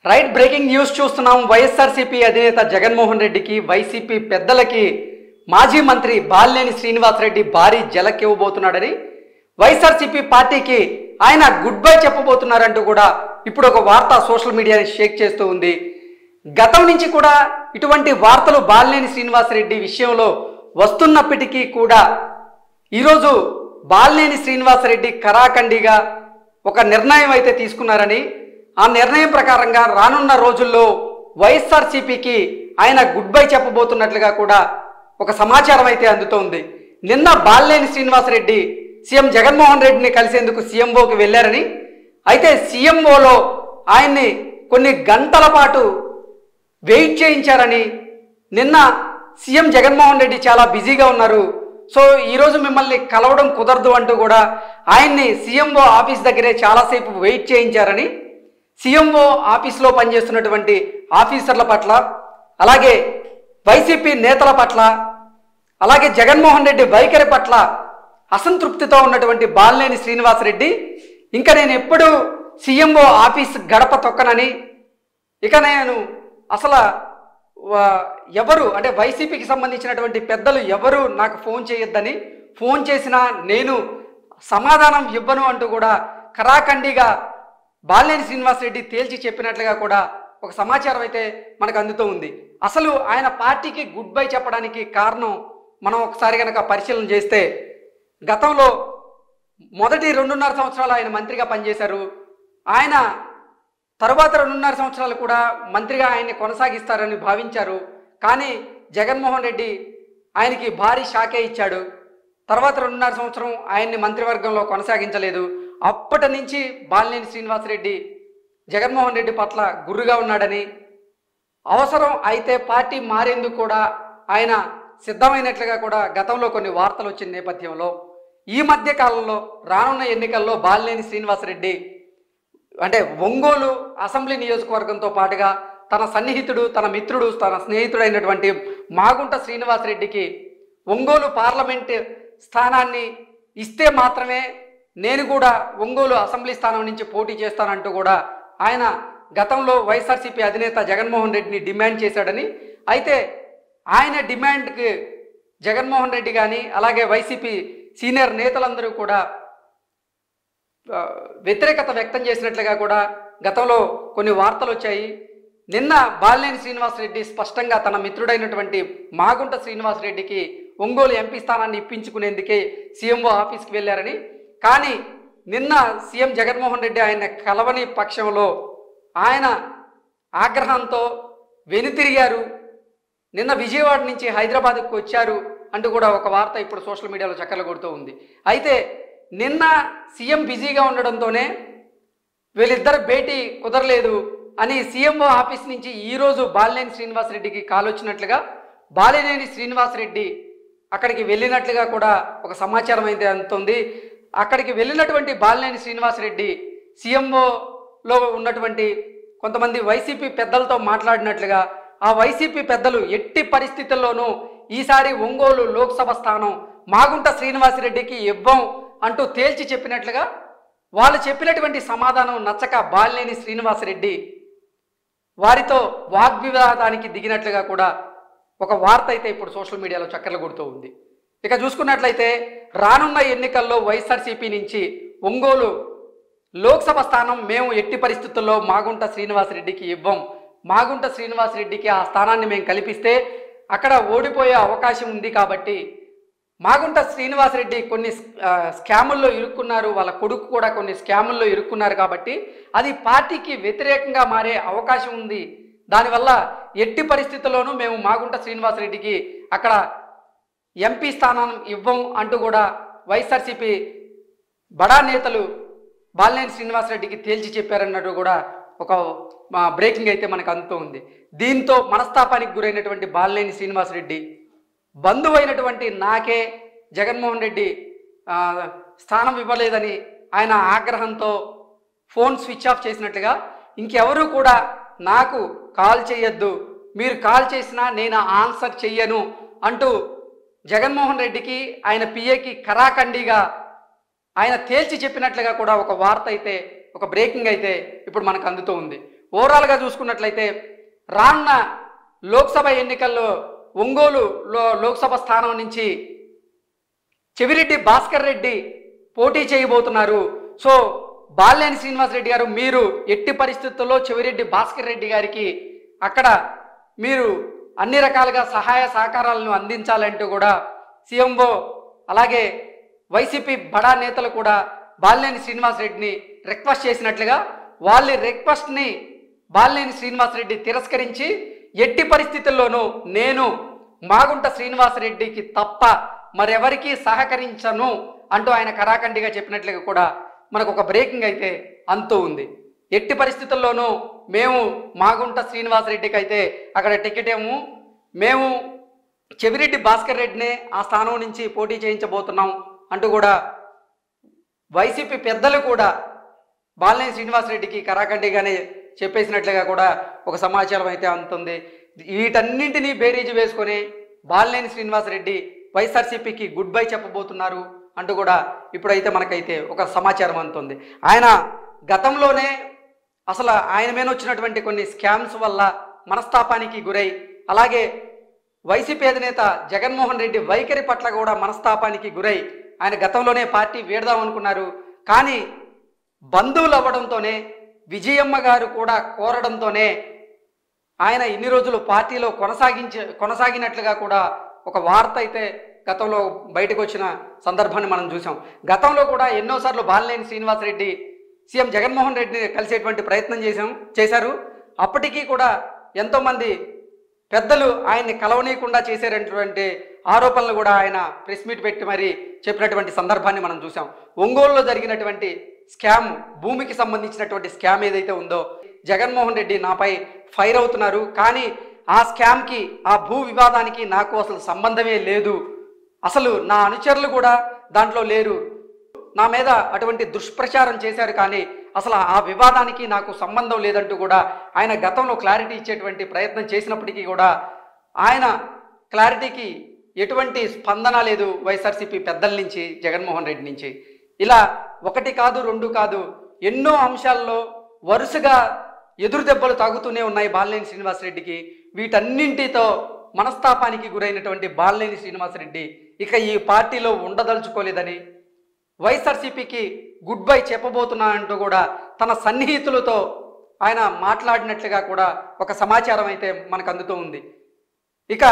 right breaking news చూస్తున్నాం వైఎస్ఆర్సీపీ అధినేత జగన్మోహన్ రెడ్డికి వైసీపీ పెద్దలకి మాజీ మంత్రి బాలినేని శ్రీనివాసరెడ్డి భారీ జలకివ్వబోతున్నాడని వైఎస్ఆర్సీపీ పార్టీకి ఆయన గుడ్ బై చెప్పబోతున్నారంటూ కూడా ఇప్పుడు ఒక వార్త సోషల్ మీడియాని షేక్ చేస్తూ ఉంది గతం నుంచి కూడా ఇటువంటి వార్తలు బాలినేని శ్రీనివాసరెడ్డి విషయంలో వస్తున్నప్పటికీ కూడా ఈరోజు బాలినేని శ్రీనివాసరెడ్డి కరాఖండిగా ఒక నిర్ణయం అయితే తీసుకున్నారని ఆ నిర్ణయం ప్రకారంగా రానున్న రోజుల్లో వైఎస్ఆర్సీపీకి ఆయన గుడ్ బై చెప్పబోతున్నట్లుగా కూడా ఒక సమాచారం అయితే అందుతోంది నిన్న బాలినేని శ్రీనివాసరెడ్డి సీఎం జగన్మోహన్ రెడ్డిని కలిసేందుకు సీఎంఓకి వెళ్ళారని అయితే సీఎంఓలో ఆయన్ని కొన్ని గంటల పాటు వెయిట్ చేయించారని నిన్న సీఎం జగన్మోహన్ రెడ్డి చాలా బిజీగా ఉన్నారు సో ఈరోజు మిమ్మల్ని కలవడం కుదరదు అంటూ కూడా ఆయన్ని సీఎంఓ ఆఫీస్ దగ్గరే చాలాసేపు వెయిట్ చేయించారని సీఎంఓ ఆఫీస్లో పనిచేస్తున్నటువంటి ఆఫీసర్ల పట్ల అలాగే వైసీపీ నేతల పట్ల అలాగే జగన్మోహన్ రెడ్డి వైఖరి పట్ల అసంతృప్తితో ఉన్నటువంటి బాలినేని శ్రీనివాసరెడ్డి ఇంకా నేను ఎప్పుడు సీఎంఓ ఆఫీస్ గడప తొక్కనని ఇక నేను అసలు వా- ఎవరు అంటే వైసీపీకి సంబంధించినటువంటి పెద్దలు ఎవరు నాకు ఫోన్ చేయొద్దని ఫోన్ చేసినా నేను సమాధానం ఇవ్వను అంటూ కూడా కరాఖండిగా బాలినేని శ్రీనివాసరెడ్డి తేల్చి చెప్పినట్లుగా కూడా ఒక సమాచారం అయితే మనకు అందుతూ ఉంది అసలు ఆయన పార్టీకి గుడ్ బై చెప్పడానికి కారణం మనం ఒకసారి కనుక పరిశీలన చేస్తే గతంలో మొదటి రెండున్నర సంవత్సరాలు ఆయన మంత్రిగా పనిచేశారు ఆయన తరువాత రెండున్నర సంవత్సరాలు కూడా మంత్రిగా ఆయన్ని కొనసాగిస్తారని భావించారు కానీ జగన్మోహన్ రెడ్డి ఆయనకి భారీ షాకే ఇచ్చాడు తర్వాత రెండున్నర సంవత్సరం ఆయన్ని మంత్రివర్గంలో కొనసాగించలేదు అప్పటి నుంచి బాలినేని శ్రీనివాసరెడ్డి జగన్మోహన్ రెడ్డి పట్ల గుర్రుగా ఉన్నాడని అవసరం అయితే పార్టీ మారేందుకు కూడా ఆయన సిద్ధమైనట్లుగా కూడా గతంలో కొన్ని వార్తలు వచ్చిన నేపథ్యంలో ఈ మధ్య కాలంలో రానున్న ఎన్నికల్లో బాలినేని శ్రీనివాసరెడ్డి అంటే ఒంగోలు అసెంబ్లీ నియోజకవర్గంతో పాటుగా తన సన్నిహితుడు తన మిత్రుడు తన స్నేహితుడైనటువంటి మాగుంట శ్రీనివాసరెడ్డికి ఒంగోలు పార్లమెంట్ స్థానాన్ని ఇస్తే మాత్రమే నేను కూడా ఒంగోలు అసెంబ్లీ స్థానం నుంచి పోటీ చేస్తానంటూ కూడా ఆయన గతంలో వైఎస్ఆర్సీపీ అధినేత జగన్మోహన్ రెడ్డిని డిమాండ్ చేశాడని అయితే ఆయన డిమాండ్కి జగన్మోహన్ రెడ్డి కానీ అలాగే వైసీపీ సీనియర్ నేతలందరూ కూడా ఆ, వ్యతిరేకత వ్యక్తం చేసినట్లుగా కూడా గతంలో కొన్ని వార్తలు వచ్చాయి నిన్న బాలినేని శ్రీనివాసరెడ్డి స్పష్టంగా తన మిత్రుడైనటువంటి మాగుంట శ్రీనివాసరెడ్డికి ఒంగోలు ఎంపీ స్థానాన్ని ఇప్పించుకునేందుకే సీఎంఓ ఆఫీస్కి వెళ్ళారని కానీ నిన్న సీఎం జగన్మోహన్ రెడ్డి ఆయన కలవని పక్షంలో ఆయన ఆగ్రహంతో వెనుతిరిగారు నిన్న విజయవాడ నుంచి హైదరాబాద్కు వచ్చారు అంటూ కూడా ఒక వార్త ఇప్పుడు సోషల్ మీడియాలో చక్కర్లు కొడుతూ ఉంది అయితే నిన్న సీఎం బిజీగా ఉండడంతోనే వీళ్ళిద్దరు భేటీ కుదరలేదు అని సీఎంఓ ఆఫీస్ నుంచి ఈరోజు బాలినేని శ్రీనివాసరెడ్డికి కాల్ వచ్చినట్లుగా బాలినేని శ్రీనివాసరెడ్డి అక్కడికి వెళ్ళినట్లుగా కూడా ఒక సమాచారం అయితే అందుతుంది అక్కడికి వెళ్ళినటువంటి బాలినేని శ్రీనివాసరెడ్డి సీఎంఓలో ఉన్నటువంటి కొంతమంది వైసీపీ పెద్దలతో మాట్లాడినట్లుగా ఆ వైసీపీ పెద్దలు ఎట్టి పరిస్థితుల్లోనూ ఈసారి ఒంగోలు లోక్సభ స్థానం మాగుంట శ్రీనివాసరెడ్డికి ఇవ్వం అంటూ తేల్చి చెప్పినట్లుగా వాళ్ళు చెప్పినటువంటి సమాధానం నచ్చక బాలినేని శ్రీనివాసరెడ్డి వారితో వాగ్వివాదానికి దిగినట్లుగా కూడా ఒక వార్త అయితే ఇప్పుడు సోషల్ మీడియాలో చక్కర్లు కొడుతూ ఉంది ఇక చూసుకున్నట్లయితే రానున్న ఎన్నికల్లో వైఎస్ఆర్సీపీ నుంచి ఒంగోలు లోక్సభ స్థానం మేము ఎట్టి పరిస్థితుల్లో మాగుంట శ్రీనివాసరెడ్డికి ఇవ్వం మాగుంట శ్రీనివాసరెడ్డికి ఆ స్థానాన్ని మేము కల్పిస్తే అక్కడ ఓడిపోయే అవకాశం ఉంది కాబట్టి మాగుంట శ్రీనివాసరెడ్డి కొన్ని ఆ, స్కాముల్లో ఇరుక్కున్నారు వాళ్ళ కొడుకు కూడా కొన్ని స్కాముల్లో ఇరుక్కున్నారు కాబట్టి అది పార్టీకి వ్యతిరేకంగా మారే అవకాశం ఉంది దానివల్ల ఎట్టి పరిస్థితుల్లోనూ మేము మాగుంట శ్రీనివాసరెడ్డికి అక్కడ ఎంపీ స్థానం ఇవ్వం అంటూ కూడా వైఎస్ఆర్సీపీ బడా నేతలు బాలినేని శ్రీనివాసరెడ్డికి తేల్చి చెప్పారన్నట్టు కూడా ఒక మా బ్రేకింగ్ అయితే మనకు అందుతూ ఉంది దీంతో మనస్తాపానికి గురైనటువంటి బాలినేని శ్రీనివాసరెడ్డి బంధువైనటువంటి నాకే జగన్మోహన్ రెడ్డి ఆ, స్థానం ఇవ్వలేదని ఆయన ఆగ్రహంతో ఫోన్ స్విచ్ ఆఫ్ చేసినట్లుగా ఇంకెవరూ కూడా నాకు కాల్ చేయొద్దు మీరు కాల్ చేసినా నేను ఆన్సర్ చెయ్యను అంటూ జగన్మోహన్ రెడ్డికి ఆయన పిఏకి కరాఖండిగా ఆయన తేల్చి చెప్పినట్లుగా కూడా ఒక వార్త అయితే ఒక బ్రేకింగ్ అయితే ఇప్పుడు మనకు అందుతూ ఉంది ఓవరాల్గా చూసుకున్నట్లయితే రానున్న లోక్సభ ఎన్నికల్లో ఒంగోలులో లోక్సభ స్థానం నుంచి చెవిరెడ్డి భాస్కర్ రెడ్డి పోటీ చేయబోతున్నారు సో బాల్లేని శ్రీనివాస్ రెడ్డి గారు మీరు ఎట్టి పరిస్థితుల్లో చెవిరెడ్డి భాస్కర్ రెడ్డి గారికి అక్కడ మీరు అన్ని రకాలుగా సహాయ సహకారాలను అందించాలంటూ కూడా సీఎంఓ అలాగే వైసీపీ బడా నేతలు కూడా బాలినేని శ్రీనివాస్ రెడ్డిని రిక్వెస్ట్ చేసినట్లుగా వాళ్ళ రిక్వెస్ట్ని బాలినేని శ్రీనివాస్ రెడ్డి తిరస్కరించి ఎట్టి పరిస్థితుల్లోనూ నేను మాగుంట శ్రీనివాస్ రెడ్డికి తప్ప మరెవరికి సహకరించను అంటూ ఆయన కరాఖండిగా చెప్పినట్లుగా కూడా మనకు ఒక బ్రేకింగ్ అయితే అంతూ ఉంది ఎట్టి పరిస్థితుల్లోనూ మేము మాగుంట శ్రీనివాస్ రెడ్డికి అయితే అక్కడ టికెట్ ఏమో మేము చెవిరెడ్డి భాస్కర్ రెడ్డినే ఆ స్థానం నుంచి పోటీ చేయించబోతున్నాం అంటూ కూడా వైసీపీ పెద్దలు కూడా బాలినేని శ్రీనివాసరెడ్డికి కరాఖండిగానే చెప్పేసినట్లుగా కూడా ఒక సమాచారం అయితే అందుతుంది వీటన్నింటినీ బేరీజు వేసుకొని బాలినేని శ్రీనివాసరెడ్డి వైఎస్ఆర్సీపీకి గుడ్ బై చెప్పబోతున్నారు అంటూ కూడా ఇప్పుడైతే మనకైతే ఒక సమాచారం అందుతుంది ఆయన గతంలోనే అసలు ఆయన మీద వచ్చినటువంటి కొన్ని స్కామ్స్ వల్ల మనస్తాపానికి గురై అలాగే వైసీపీ అధినేత జగన్మోహన్ రెడ్డి వైఖరి పట్ల కూడా మనస్తాపానికి గురై ఆయన గతంలోనే పార్టీ వీడదాం అనుకున్నారు కానీ బంధువులు అవ్వడంతోనే విజయమ్మ గారు కూడా కోరడంతోనే ఆయన ఇన్ని రోజులు పార్టీలో కొనసాగించే కొనసాగినట్లుగా కూడా ఒక వార్త అయితే గతంలో బయటకు వచ్చిన సందర్భాన్ని మనం చూసాం గతంలో కూడా ఎన్నోసార్లు బాలినేని శ్రీనివాసరెడ్డి సీఎం జగన్మోహన్ రెడ్డిని కలిసేటువంటి ప్రయత్నం చేశాం చేశారు అప్పటికీ కూడా ఎంతోమంది పెద్దలు ఆయన్ని కలవనీయకుండా చేశారనేటువంటి ఆరోపణలు కూడా ఆయన ప్రెస్ మీట్ పెట్టి మరి చెప్పినటువంటి సందర్భాన్ని మనం చూసాం ఒంగోలులో జరిగినటువంటి స్కామ్ భూమికి సంబంధించినటువంటి స్కామ్ ఏదైతే ఉందో జగన్మోహన్ రెడ్డి నాపై ఫైర్ అవుతున్నారు కానీ ఆ స్కామ్కి ఆ భూ వివాదానికి నాకు అసలు సంబంధమే లేదు అసలు నా అనుచరులు కూడా దాంట్లో లేరు నా మీద అటువంటి దుష్ప్రచారం చేశారు కానీ అసలు ఆ వివాదానికి నాకు సంబంధం లేదంటూ కూడా ఆయన గతంలో క్లారిటీ ఇచ్చేటువంటి ప్రయత్నం చేసినప్పటికీ కూడా ఆయన క్లారిటీకి ఎటువంటి స్పందన లేదు వైఎస్ఆర్సీపీ పెద్దల నుంచి జగన్మోహన్ రెడ్డి నుంచి ఇలా ఒకటి కాదు రెండు కాదు ఎన్నో అంశాల్లో వరుసగా ఎదురు దెబ్బలు తాగుతూనే ఉన్నాయి బాలినేని శ్రీనివాసరెడ్డికి వీటన్నింటితో మనస్తాపానికి గురైనటువంటి బాలినేని శ్రీనివాసరెడ్డి ఇక ఈ పార్టీలో ఉండదలుచుకోలేదని వైఎస్ఆర్సీపీకి గుడ్ బై చెప్పబోతున్నానంటూ కూడా తన సన్నిహితులతో ఆయన మాట్లాడినట్లుగా కూడా ఒక సమాచారం అయితే మనకు అందుతూ ఉంది ఇక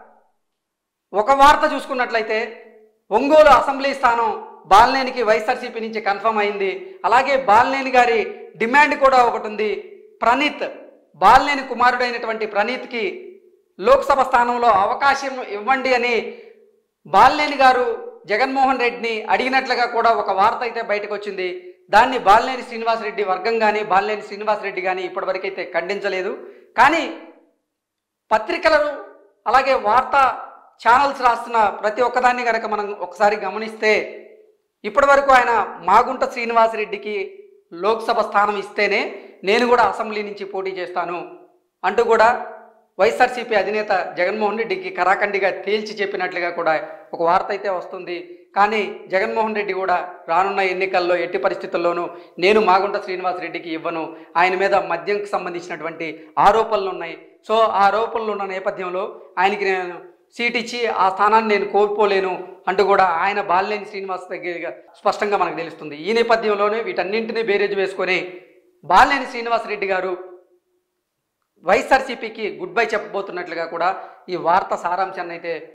ఒక వార్త చూసుకున్నట్లయితే ఒంగోలు అసెంబ్లీ స్థానం బాలినేనికి వైఎస్ఆర్సీపీ నుంచి కన్ఫర్మ్ అయింది అలాగే బాలినేని గారి డిమాండ్ కూడా ఒకటి ఉంది ప్రణీత్ బాలినేని కుమారుడైనటువంటి ప్రణీత్కి లోక్సభ స్థానంలో అవకాశం ఇవ్వండి అని బాలినేని గారు జగన్మోహన్ రెడ్డిని అడిగినట్లుగా కూడా ఒక వార్త అయితే బయటకు వచ్చింది దాన్ని బాలినేని శ్రీనివాసరెడ్డి వర్గం కానీ బాలినేని శ్రీనివాసరెడ్డి కానీ ఇప్పటివరకైతే ఖండించలేదు కానీ పత్రికలు అలాగే వార్తా ఛానల్స్ రాస్తున్న ప్రతి ఒక్కదాన్ని కనుక మనం ఒకసారి గమనిస్తే ఇప్పటివరకు ఆయన మాగుంట శ్రీనివాసరెడ్డికి లోక్సభ స్థానం ఇస్తేనే నేను కూడా అసెంబ్లీ నుంచి పోటీ చేస్తాను అంటూ కూడా వైఎస్ఆర్సీపీ అధినేత జగన్మోహన్ రెడ్డికి కరాఖండిగా తేల్చి చెప్పినట్లుగా కూడా ఒక వార్త అయితే వస్తుంది కానీ జగన్మోహన్ రెడ్డి కూడా రానున్న ఎన్నికల్లో ఎట్టి పరిస్థితుల్లోనూ నేను మాగుంట శ్రీనివాస్ రెడ్డికి ఇవ్వను ఆయన మీద మద్యంకి సంబంధించినటువంటి ఆరోపణలు ఉన్నాయి సో ఆ ఆరోపణలు ఉన్న నేపథ్యంలో ఆయనకి నేను సీట్ ఇచ్చి ఆ స్థానాన్ని నేను కోల్పోలేను అంటూ కూడా ఆయన బాలినేని శ్రీనివాస్ దగ్గర స్పష్టంగా మనకు తెలుస్తుంది ఈ నేపథ్యంలోనే వీటన్నింటినీ బేరేజ్ వేసుకొని బాలినేని శ్రీనివాస్ రెడ్డి గారు వైఎస్ఆర్సీపీకి గుడ్ బై చెప్పబోతున్నట్లుగా కూడా ఈ వార్త సారాంశాన్ని అయితే